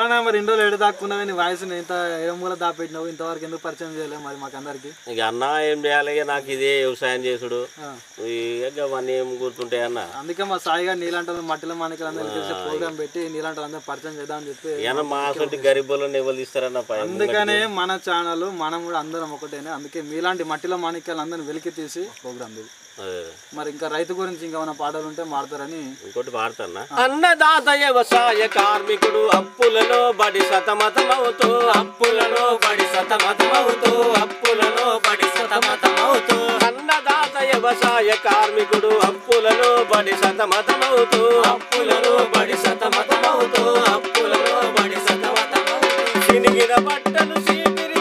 ఎట్లా మరి ఇన్ని రోజులు ఎడ దాక్కున్నావు నీ వాయిస్ ఇంత ఏమూల దాపెట్టినావు ఇంతవరకు ఎందుకు పరిచయం చేయలేము మరి మాకు అందరికి ఇక అన్న ఏం చేయాలి ఇక నాకు ఇదే వ్యవసాయం చేసుడు ఇక అవన్నీ ఏం గుర్తుంటాయి అన్న అందుకే మా సాయిగా నీలాంటి మట్టిల మాణికలు అందరికీ తెలిసే ప్రోగ్రామ్ పెట్టి నీలాంటి అందరూ పరిచయం చేద్దామని చెప్పి ఇక మా అసలు గరీబులను ఎవరు తీస్తారన్న పై అందుకనే మన ఛానల్ మనం కూడా అందరం ఒకటేనే అందుకే మీలాంటి మట్టిల మాణిక్యాలు అందరిని వెలికి తీసి ప్రోగ్రామ్ ఇది అదే. మరి ఇంకా రైతు గురించి ఇంకా ఏమైనా పాటలు ఉంటే మాడతారని ఇంకోటి వాడతానా అన్నదాత వ్యవసాయ కార్మికుడు అప్పులలో బడి సతమతమవుతూ అప్పులలో బడి సతమతమవుతూ అప్పులలో బడి సతమతమవుతూ అన్నదాత వ్యవసాయ కార్మికుడు అప్పులలో బడి సతమతమవుతూ అప్పులలో బడి సతమతమవుతూ అప్పులలో బడి సతమతమవుతూ చినిగిన బట్టలు చీపిరి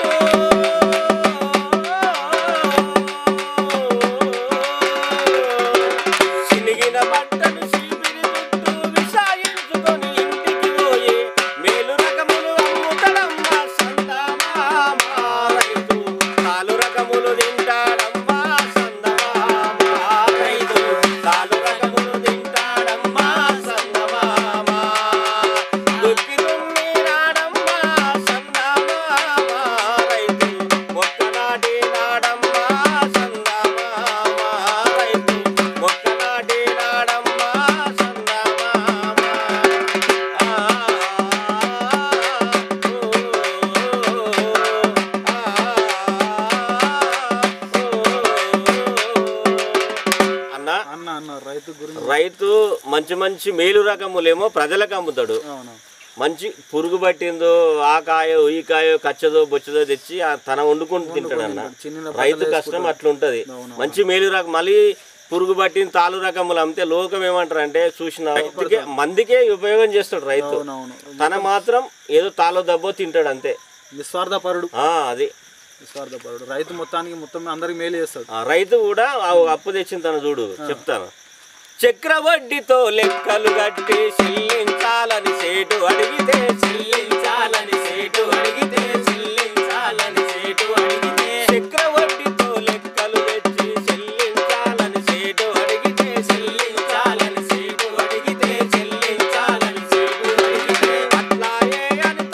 చినిగిన బట్టలు చీపిరి చుట్టూ విసాయించుకొని ఇంటికి పోయి మేలు రకములు అమ్ముతడమ్మా సందమామ రైతు నాలు రకములు తింటాడమ్మా సందమామ రైతు నాలు రకములు తింటాడమ్మా సందమామ దుక్కి దున్ని నాడమ్మా సందమామ రైతు మొక్క నాటి నాడమ్మా సందమామ రైతు మొక్క నాటి నాడమ్మా సందమామ అన్న అన్న అన్న రైతు గురించి రైతు మంచి మంచి మేలు రకములేమో ప్రజలకు అమ్ముతాడు అవును మంచి పురుగు పట్టిందో ఆ కాయో ఈ కాయో కచ్చదో బొచ్చదో తెచ్చి ఆ తన వండుకొని తింటాడు అన్న చిన్న రైతు కష్టం అట్లుంటది మంచి మేలు రకం మళ్ళీ పురుగు పట్టిన తాలు రకములు అమ్మితే లోకం ఏమంటారు అంటే చూసిన రైతుకే మందికే ఉపయోగం చేస్తాడు రైతు అవునవును తన మాత్రం ఏదో తాలో దబ్బో తింటాడు అంతే నిస్వార్థపరుడు ఆ అది నిస్వార్థపరుడు రైతు మొత్తానికి మొత్తం అందరికి మేలు చేస్తాడు ఆ రైతు కూడా ఆ అప్పు తెచ్చిన తను చూడు చెప్తాను చక్రవడ్డీతో లెక్కలు కట్టి చెల్లించాలని సేటు అడిగితే చెల్లించాలని సేటు అడిగితే చెల్లించాలని సేటు అడిగితే చక్రవడ్డీతో లెక్కలు తెచ్చి చెల్లించాలని సేటు అడిగితే చెల్లించాలని సేటు అడిగితే చెల్లించాలని సేటు అడిగితే అట్లాయే అని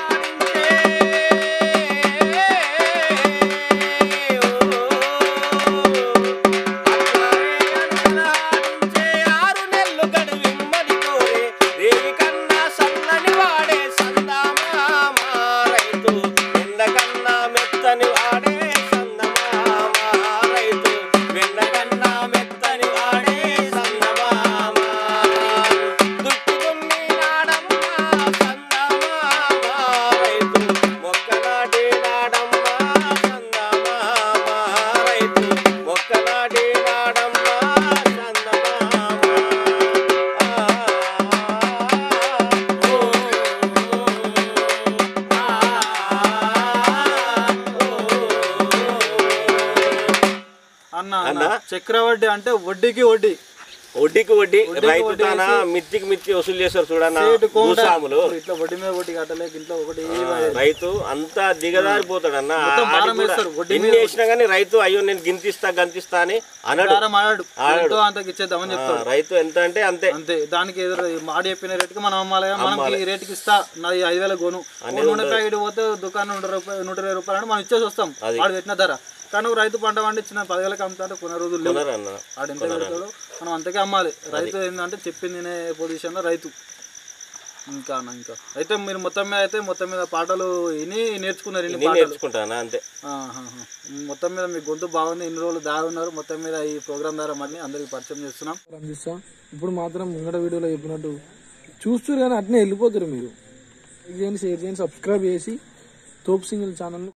తలహాడించే ఆరు నెలలు గడువిమ్మని కోరే రేగి కన్నా సన్నని వాడే సందమామ రైతు ఎండ కన్నా మెత్తని వాడే సందమామ రైతు వెన్న కన్నా మెత్తని వాడే సందమామ దుట్టి దున్ని నాడమ్మ సందమామ రైతు మొక్క నాటి నాడమ్మ సందమామ రైతు మొక్క నాటి నాడమ్మ సందమామ అన్న అన్న చక్రవడ్డీ అంటే వడ్డీకి వడ్డీ వడ్డీకి వడ్డీ రైతు తన మిత్తికి మిత్తి వసూలు చేస్తారు చూడన్న సేటు కోట. భూస్వాములు ఇప్పుడు ఇట్లా వడ్డీ మీద వడ్డీ కట్టలేక ఇంట్లో ఒకటి రైతు అంతా దిగదారిపోతాడు అన్న మొత్తం భారం ఆడికి కూడా వేస్తారు, వడ్డీ ఎన్ని వేసినా కానీ రైతు అయ్యో నేను గింతిస్తా గంతిస్తా అని అనడు దారం ఆడాడు ఎంతో అంతకి ఇచ్చేద్దామని ఆ, చెప్తాడు రైతు ఎంత అంటే అంతే అంతే దానికి ఎదురు మాడి చెప్పిన రేటుకి మనం అమ్మాలి మనకి ఈ రేటుకి ఇస్తా నాది ఐదు వేల గోను ఓ నూనె ప్యాకెట్ పోతే దుకాణం నూట రూపాయలు నూట ఇరవై రూపాయలు అంటే మనం ఇచ్చేసి వస్తాం వాడు పెట్టిన ధర కానీ నువ్వు రైతు పంట పండించిన పదివేలకు అమ్ముతాడు కొన్ని రోజులు లేవు కొనరు అన్న వాడు ఎంత పెడతాడో మనం అంతకే అమ్మాలి రైతు ఏంటంటే చెప్పింది తినే పొజిషన్లో రైతు ఇంకా అన్న ఇంకా అయితే మీరు మొత్తం మీద అయితే మొత్తం మీద పాటలు విని నేర్చుకున్నారు ఇన్ని నేను పాటలు నేర్చుకుంటానా అంతే ఆహాహా. మొత్తం మీద మీ గొంతు బాగుంది ఇన్ని రోజులు దారి ఉన్నారు మొత్తం మీద ఈ ప్రోగ్రామ్ ద్వారా మళ్ళీ అందరికి పరిచయం చేస్తున్నాం అందిస్తాం ఇప్పుడు మాత్రం ముంగట వీడియోలో చెప్పినట్టు చూస్తారు కానీ అట్నే వెళ్ళిపోతారు మీరు లైక్ చేయండి షేర్ చేయండి సబ్స్క్రైబ్ చేసి తోపు సింగిల్ ఛానల్